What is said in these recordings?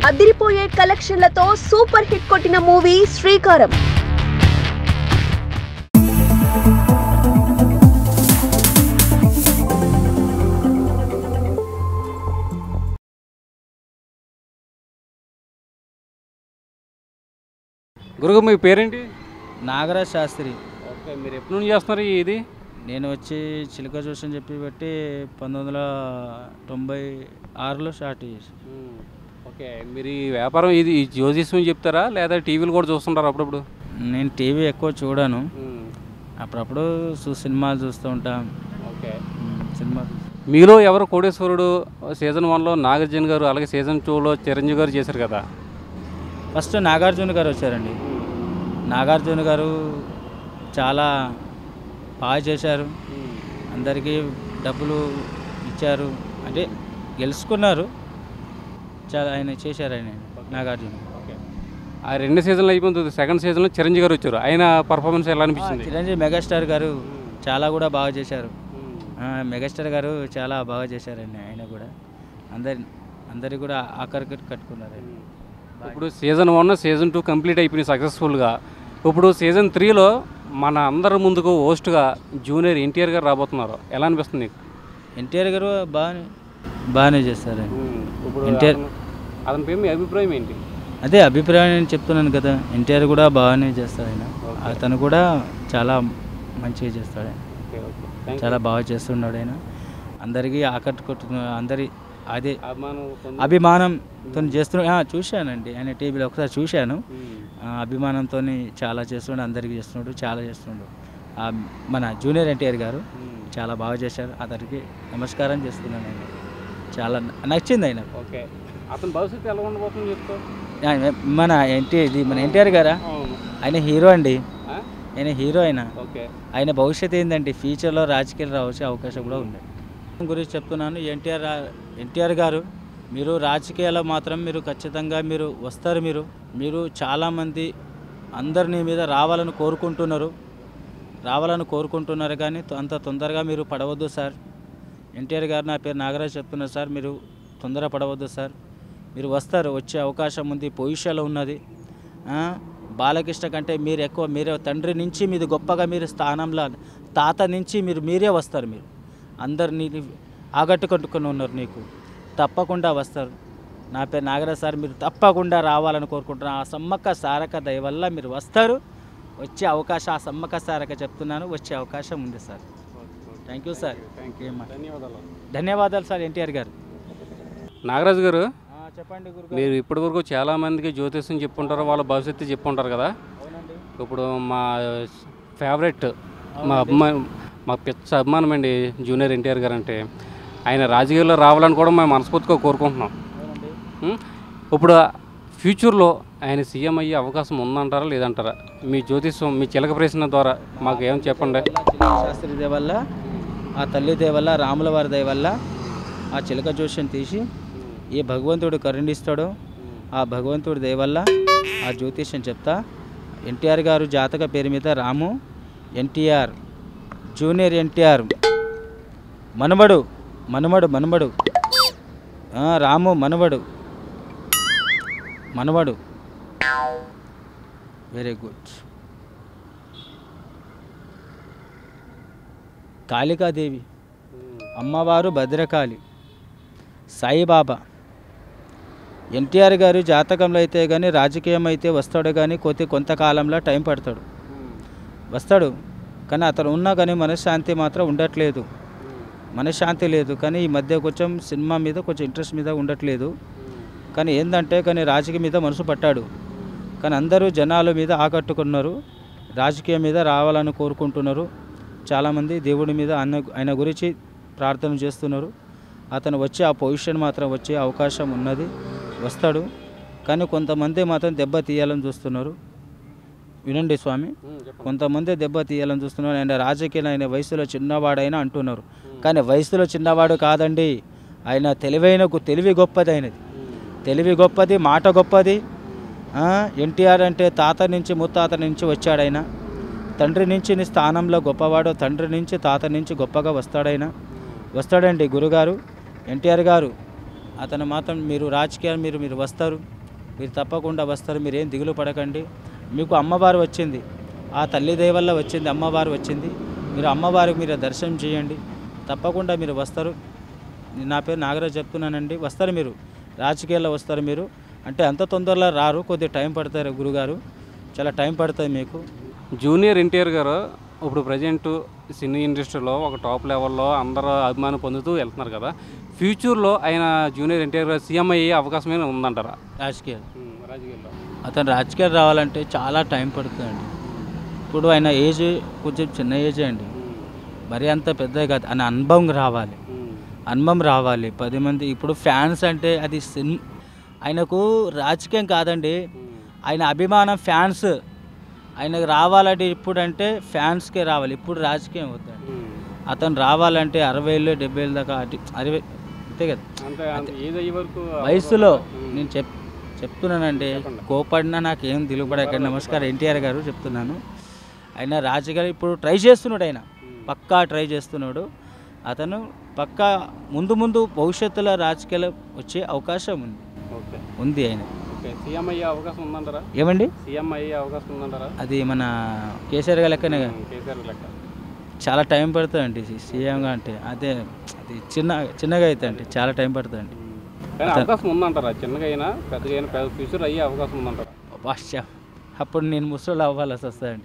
అదిరిపోయే కలెక్షన్లతో super hit కొట్టిన మూవీ శ్రీకారం గురుగు మీ పేరేంటి నాగరాజ్ శాస్త్రి ఓకే మీరు ఎప్పటి నుంచి చేస్తున్నారు ఈ ఇది నేను వచ్చి చిలుక జోష్ అని చెప్పి పెట్టి పంతొమ్మిది వందల తొంభై ఆరులో స్టార్ట్ చేసి ఓకే మీరు ఈ వ్యాపారం ఇది ఈ జ్యోతిష్యం చెప్తారా లేదా టీవీలు కూడా చూస్తుంటారా అప్పుడప్పుడు నేను టీవీ ఎక్కువ చూడను అప్పుడప్పుడు చూ సినిమాలు చూస్తూ ఉంటాం ఓకే మ్, సినిమా మీలో ఎవరు కోటేశ్వరుడు సీజన్ వన్లో నాగార్జున గారు అలాగే సీజన్ టూలో చిరంజీవి గారు చేశారు కదా ఫస్ట్ నాగార్జున గారు వచ్చారండి నాగార్జున గారు చాలా బాగా చేశారు అందరికీ డబ్బులు ఇచ్చారు అంటే గెలుచుకున్నారు చాలా ఆయన చేశారు ఆయన నాగార్జున ఓకే ఆ రెండు సీజన్లు అయిపోతుంది సెకండ్ సీజన్లో చిరంజీవి గారు వచ్చారు ఆయన పర్ఫార్మెన్స్ ఎలా అనిపించింది చిరంజీవి మెగాస్టార్ గారు చాలా కూడా బాగా చేశారు ఆ, మెగాస్టార్ గారు చాలా బాగా చేశారండి ఆయన కూడా అందరి అందరికి కూడా ఆఖరికి కట్టుకున్నారు ఆయన. ఇప్పుడు season one season two complete అయిపోయినాయి సక్సెస్ఫుల్గా ఇప్పుడు సీజన్ త్రీలో మన అందరి ముందుకు హోస్ట్గా జూనియర్ ఎన్టీఆర్ గారు రాబోతున్నారు ఎలా అనిపిస్తుంది నీకు ఎన్టీఆర్ గారు బాగానే బాగానే చేస్తారు ఆయన. ఇప్పుడు ఎన్టీఆర్ అతను- అతని పేరు మీ అభిప్రాయం ఏంటి అదే అభిప్రాయం నేను చెప్తున్నాను కదా ఎన్టీఆర్ కూడా బాగానే చేస్తాడు ఆయన అతను కూడా చాలా మంచిగా చేస్తాడు ఆయన ఓకే ఓకే థ్యాంక్ చాలా బాగా చేస్తున్నాడు ఆయన అందరికీ ఆకట్టుకుంటున్న అందరి అదే అభిమానం పొంది- అభిమానంతో చేస్తున్నా చూశానండి ఆయన టీవీలో ఒకసారి చూశాను ఆ, అభిమానంతో చాలా చేస్తున్నాడు అందరికీ చేస్తున్నాడు చాలా చేస్తున్నాడు ఆ, మన జూనియర్ ఎన్టీఆర్ గారు చాలా బాగా చేశారు అతనికి నమస్కారం చేస్తున్నాను ఆయన చాలా న- నచ్చింది ఆయన ఓకే అతని భవిష్యత్తు ఎలా ఉండబోతుంది చెప్తా ఆయన మన ఎన్టీ ఇది మన ఎన్టీఆర్ గారా అవును ఆయన హీరో అండి ఆ? ఆయన హీరో ఆయన ఓకే ఆయన భవిష్యత్తు ఏంటంటే ఫ్యూచర్లో రాజకీయాలు రావచ్చే అవకాశం కూడా ఉంది గురించి చెప్తున్నాను ఎన్టీఆర్ రా- ఎన్టీఆర్ గారు మీరు రాజకీయాల్లో మాత్రం మీరు ఖచ్చితంగా మీరు వస్తారు మీరు మీరు చాలామంది అందరినీ మీద రావాలని కోరుకుంటున్నారు రావాలని కోరుకుంటున్నారు కానీ తొ- అంత తొందరగా మీరు పడవద్దు సార్ ఎన్టీఆర్ గారు నా పేరు నాగరాజ్ చెప్తున్నారు సార్ మీరు తొందర పడవద్దు సార్ మీరు వస్తారు వచ్చే అవకాశం ఉంది పొజిషన్లో ఉన్నది ఆ, బాలకృష్ణ కంటే మీరు ఎక్కువ మీరే తండ్రి నుంచి మీది గొప్పగా మీరు స్థానంలో తాత నుంచి మీరు మీరే వస్తారు మీరు అందరినీ ఆగట్టుకొట్టుకొని ఉన్నారు నీకు తప్పకుండా వస్తారు నా పేరు నాగరాజ్ సార్ మీరు తప్పకుండా రావాలని కోరుకుంటున్నాను ఆ సమ్మక్క సారక దయ వల్ల మీరు వస్తారు వచ్చే అవకాశం ఆ సమ్మక్క సారక చెప్తున్నాను వచ్చే అవకాశం ఉంది సార్ థ్యాంక్ యూ సార్ ఏమ్మా. ధన్యవాదాలు ధన్యవాదాలు సార్ ఎన్టీఆర్ గారు నాగరాజు గారు చెప్పండి గురు మీరు ఇప్పటివరకు చాలా మందికి జ్యోతిష్యం చెప్పుంటారు వాళ్ళ భవిష్యత్తు చెప్పుంటారు కదా అవునండి ఇప్పుడు మా ఫేవరెట్ మా అభిమానం మా పిచ్చ అభిమానం అండి జూనియర్ ఎన్టీఆర్ గారు అంటే ఆయన రాజకీయాల్లో రావాలని కూడా మేము మనస్ఫూర్తిగా కోరుకుంటున్నాం అవునండి ఉం? ఇప్పుడు ఫ్యూచర్లో ఆయన సీఎం అయ్యే అవకాశం ఉందంటారా లేదంటారా మీ జ్యోతిష్యం మీ చిలక ప్రశ్న ద్వారా మాకు ఏమని చెప్పండి చిలక శాస్త్రి దయ వల్ల ఆ తల్లి దయ వల్ల రాముల వారి దయ వల్ల ఆ చిలక జోష్యం తీసి ఏ భగవంతుడు కరుణిస్తాడో ఆ భగవంతుడి దయ వల్ల ఆ జ్యోతిష్యం చెప్తా ఎన్టీఆర్ గారు జాతక పేరు మీద రాము ఎన్టీఆర్ జూనియర్ ఎన్టీఆర్ మనమడు మనమడు మనమడు ఆ, రాము మనవడు మనవడు వెరీ గుడ్ కాళికాదేవి అమ్మవారు భద్రకాళి సాయిబాబా ఎన్టీఆర్ గారు జాతకంలో అయితే కానీ రాజకీయం అయితే వస్తాడు కానీ కొద్ది కొంతకాలంలో టైం పడతాడు వస్తాడు కానీ అతను ఉన్నా కానీ మనశ్శాంతి మాత్రం ఉండట్లేదు మనశ్శాంతి లేదు కానీ ఈ మధ్య కొంచెం సినిమా మీద కొంచెం ఇంట్రెస్ట్ మీద ఉండట్లేదు కానీ ఏంటంటే కానీ రాజకీయం మీద మనసు పట్టాడు కానీ అందరూ జనాల మీద ఆకట్టుకున్నారు రాజకీయం మీద రావాలని కోరుకుంటున్నారు చాలామంది దేవుడి మీద అన్న ఆయన గురించి ప్రార్థన చేస్తున్నారు అతను వచ్చే ఆ పొజిషన్ మాత్రం వచ్చే అవకాశం ఉన్నది వస్తాడు కానీ కొంతమంది మాత్రం దెబ్బ తీయాలని చూస్తున్నారు వినండి స్వామి కొంతమంది దెబ్బ తీయాలని చూస్తున్నారు ఆయన రాజకీయాలు ఆయన వయసులో చిన్నవాడైనా అంటున్నారు కానీ వయసులో చిన్నవాడు కాదండి ఆయన తెలివైన గు- తెలివి గొప్పది ఆయనది తెలివి గొప్పది మాట గొప్పది ఆ, ఎన్టీఆర్ అంటే తాత నుంచి ముత్తాత నుంచి వచ్చాడు ఆయన తండ్రి నుంచి నీ స్థానంలో గొప్పవాడు తండ్రి నుంచి తాత నుంచి గొప్పగా వస్తాడైనా వస్తాడండి గురుగారు ఎన్టీఆర్ గారు అతను మాత్రం మీరు రాజకీయాలు మీరు మీరు వస్తారు మీరు తప్పకుండా వస్తారు మీరేం దిగులు పడకండి మీకు అమ్మవారు వచ్చింది ఆ తల్లి దయ వల్ల వచ్చింది అమ్మవారు వచ్చింది మీరు అమ్మవారికి మీరు దర్శనం చేయండి తప్పకుండా మీరు వస్తారు నా పేరు నాగరాజ్ చెప్తున్నానండి వస్తారు మీరు రాజకీయాల్లో వస్తారు మీరు అంటే అంత తొందరలో రారు కొద్దిగా టైం పడతారు గురుగారు చాలా టైం పడుతుంది మీకు జూనియర్ ఎన్టీఆర్ గారు ఇప్పుడు ప్రజెంట్ సినీ ఇండస్ట్రీలో ఒక టాప్ లెవెల్లో అందరూ అభిమానం పొందుతూ వెళ్తున్నారు కదా ఫ్యూచర్లో ఆయన జూనియర్ ఎన్టీఆర్ గారు సీఎం అయ్యే అవకాశం ఏమైనా ఉందంటారా రాజకీయాలు రాజకీయాల్లో అతను రాజకీయాలు రావాలంటే చాలా టైం పడుతుందండి ఇప్పుడు ఆయన ఏజ్ కొంచెం చిన్న ఏజే అండి మరీ అంత పెద్దది కాదు ఆయన అనుభవం రావాలి అనుభవం రావాలి పది మంది ఇప్పుడు ఫ్యాన్స్ అంటే అది సిన్ ఆయనకు రాజకీయం కాదండి ఆయన అభిమానం ఫ్యాన్స్ ఆయనకు రావాలంటే ఇప్పుడు అంటే ఫ్యాన్స్కే రావాలి ఇప్పుడు రాజకీయం వద్దండి అతను రావాలంటే అరవై ఏళ్ళు డెబ్బై ఏళ్ళ దాకా అటు అరవై అంతే కదా అంటే అంత ఏజ్ అయ్యే వరకు వయసులో నేను చెప్ చెప్తున్నానండి కోపడినా నాకు ఏం దిగుబడకండి నమస్కారం ఎన్టీఆర్ గారు చెప్తున్నాను ఆయన రాజకీయాలు ఇప్పుడు ట్రై చేస్తున్నాడు ఆయన పక్కా ట్రై చేస్తున్నాడు అతను పక్కా ముందు ముందు భవిష్యత్తులో రాజకీయాలు వచ్చే అవకాశం ఉంది ఓకే ఉంది ఆయన ఓకే సీఎం అయ్యే అవకాశం ఉందంటారా ఏమండి సీఎం అయ్యే అవకాశం ఉందంటారా అది మన కేసీఆర్ గారి లెక్కనే కదా. కేసీఆర్ లెక్క చాలా టైం పడుతుందండి సీఎంగా అంటే అదే అది చిన్న చిన్నగా అయితే అండి చాలా టైం పడుతుందండి కానీ అవకాశం ఉందంటారా చిన్నగా అయినా పెద్దగా అయినా పెద్ద ఫ్యూచర్ అయ్యే అవకాశం ఉందంటారా వాష్యా అప్పుడు నేను ముసలోళ్ళు అవ్వాల్సి వస్తుందండి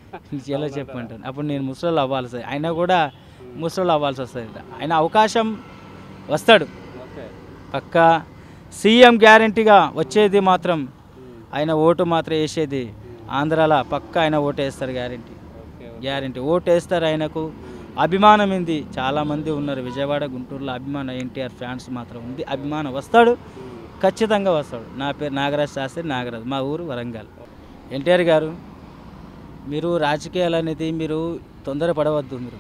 ఎలా చెప్పంటాను అప్పుడు నేను ముసలోళ్ళు అవ్వాల్సి వస్తుంది అయినా కూడా ముసలోళ్ళు అవ్వాల్సి వస్తుంది ఆయన అవకాశం వస్తాడు ఓకే పక్కా సీఎం గ్యారంటీగా వచ్చేది మాత్రం ఆయన ఓటు మాత్రం వేసేది ఆంధ్రాలో పక్కా ఆయన ఓటు వేస్తారు గ్యారంటీ ఓకే గ్యారంటీ ఓటు వేస్తారు ఆయనకు అభిమానం ఉంది చాలామంది ఉన్నారు విజయవాడ గుంటూరులో అభిమానం ఎన్టీఆర్ ఫ్యాన్స్ మాత్రం ఉంది అభిమానం వస్తాడు ఖచ్చితంగా వస్తాడు నా పేరు నాగరాజ్ శాస్త్రి నాగరాజ్ మా ఊరు వరంగల్ ఎన్టీఆర్ గారు మీరు రాజకీయాలు అనేది మీరు తొందరపడవద్దు మీరు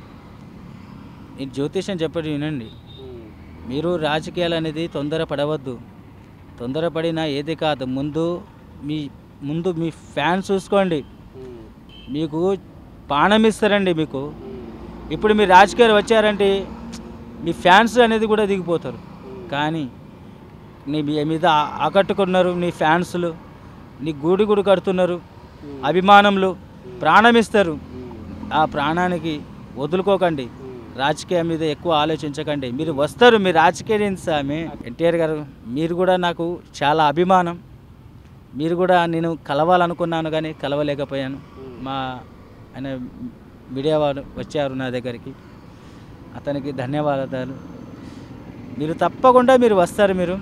నేను జ్యోతిష్యం చెప్పడం వినండి మీరు రాజకీయాలు అనేది తొందరపడవద్దు తొందరపడినా ఏది కాదు ముందు మీ ముందు మీ ఫ్యాన్స్ చూసుకోండి మీకు పానం ఇస్తారండి మీకు ఇప్పుడు మీరు రాజకీయాలు వచ్చారంటే మీ ఫ్యాన్స్ అనేది కూడా దిగిపోతారు కానీ నీ మీ మీద ఆ- ఆకట్టుకున్నారు నీ ఫ్యాన్స్లు నీ గూడి గుడి కడుతున్నారు అభిమానంలో ప్రాణం ఇస్తారు ఆ ప్రాణానికి వదులుకోకండి రాజకీయం మీద ఎక్కువ ఆలోచించకండి మీరు వస్తారు మీ రాజకీయ స్వామి ఎన్టీఆర్ గారు మీరు కూడా నాకు చాలా అభిమానం మీరు కూడా నేను కలవాలనుకున్నాను కానీ కలవలేకపోయాను మా ఆయన మీడియా వారు వచ్చారు నా దగ్గరికి అతనికి ధన్యవాదాలు మీరు తప్పకుండా మీరు వస్తారు మీరు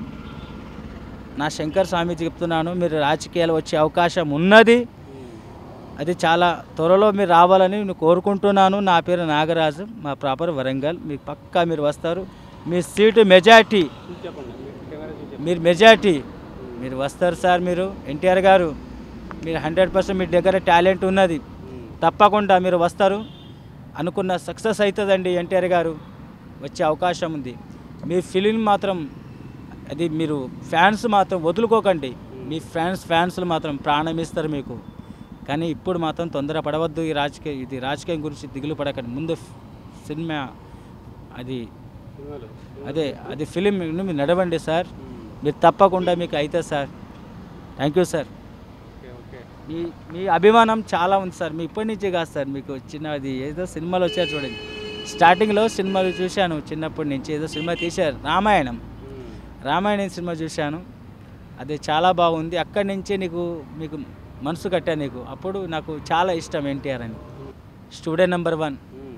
నా శంకర్ స్వామి చెప్తున్నాను మీరు రాజకీయాలు వచ్చే అవకాశం ఉన్నది అది చాలా త్వరలో మీరు రావాలని నేను కోరుకుంటున్నాను నా పేరు నాగరాజు మా ప్రాపర్ వరంగల్ మీకు పక్కా మీరు వస్తారు మీ సీటు మెజార్టీ చెప్పండి కెమెరా చూసి మీరు మెజార్టీ మీరు వస్తారు సార్ మీరు ఎన్టీఆర్ గారు మీరు హండ్రెడ్ పర్సెంట్ మీ దగ్గర టాలెంట్ ఉన్నది తప్పకుండా మీరు వస్తారు అనుకున్న సక్సెస్ అవుతుందండి ఎన్టీఆర్ గారు వచ్చే అవకాశం ఉంది మీ ఫిలిం మాత్రం అది మీరు ఫ్యాన్స్ మాత్రం వదులుకోకండి మీ ఫ్యాన్స్ ఫ్యాన్స్లు మాత్రం ప్రాణం ఇస్తారు మీకు కానీ ఇప్పుడు మాత్రం తొందర పడవద్దు ఈ రాజకీయ ఇది రాజకీయం గురించి దిగులు పడకండి ముందు సినిమా అది సినిమాలు అదే అది ఫిలిం మీరు నడవండి సార్ మీరు తప్పకుండా మీకు అవుతుంది sir thank you sir okay okay మీ మీ అభిమానం చాలా ఉంది సార్ మీ ఇప్పటి నుంచే కాదు సార్ మీకు చిన్న అది ఏదో సినిమాలు వచ్చారు చూడండి స్టార్టింగ్లో సినిమాలు చూశాను చిన్నప్పటి నుంచి ఏదో సినిమా తీశారు రామాయణం రామాయణం సినిమా చూశాను అది చాలా బాగుంది అక్కడి నుంచే నీకు మీకు మనసు కట్టా నీకు అప్పుడు నాకు చాలా ఇష్టం ఎన్టీఆర్ అని student number one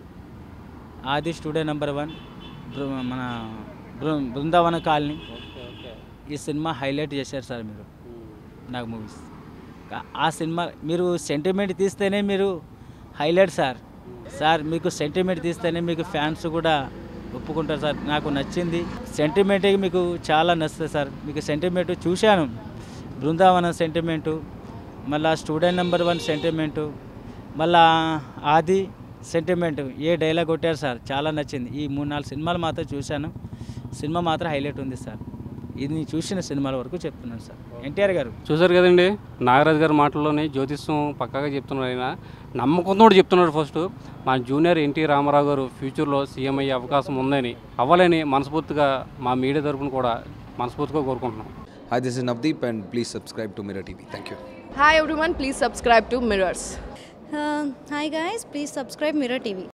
Aadi student number one బృ- మన బృ- బృందావన కాలనీ ఓకే ఓకే ఈ సినిమా హైలైట్ చేశారు సార్ మీరు నాకు మూవీస్ ఆ సినిమా మీరు సెంటిమెంట్ తీస్తేనే మీరు హైలైట్ సార్ సార్ మీకు సెంటిమెంట్ తీస్తేనే మీకు ఫ్యాన్స్ కూడా ఒప్పుకుంటారు సార్ నాకు నచ్చింది సెంటిమెంట్ మీకు చాలా నచ్చుతుంది సార్ మీకు సెంటిమెంట్ చూశాను బృందావనం సెంటిమెంటు మళ్ళా స్టూడెంట్ నెంబర్ వన్ సెంటిమెంటు మళ్ళా ఆది సెంటిమెంట్ ఏ డైలాగ్ కొట్టారు సార్ చాలా నచ్చింది ఈ మూడు నాలుగు సినిమాలు మాత్రం చూశాను సినిమా మాత్రం హైలైట్ ఉంది సార్ ఇది నేను చూసిన సినిమాల వరకు చెప్తున్నాను సార్ ఎన్టీఆర్ గారు చూసారు కదండి నాగరాజు గారి మాటల్లోనే జ్యోతిష్యం పక్కాగా చెప్తున్నారు ఆయన నమ్మకంతో చెప్తున్నాడు ఫస్ట్ మా జూనియర్ ఎన్టీ రామారావు గారు ఫ్యూచర్లో సీఎం అయ్యే అవకాశం ఉందని అవ్వాలని మనస్ఫూర్తిగా మా మీడియా తరపున కూడా మనస్ఫూర్తిగా కోరుకుంటున్నాం Hi, this is Navdeep, and please subscribe to Mirror TV. Thank you. Hi everyone, please subscribe to Mirrors. Uh, hi guys, please subscribe Mirror TV.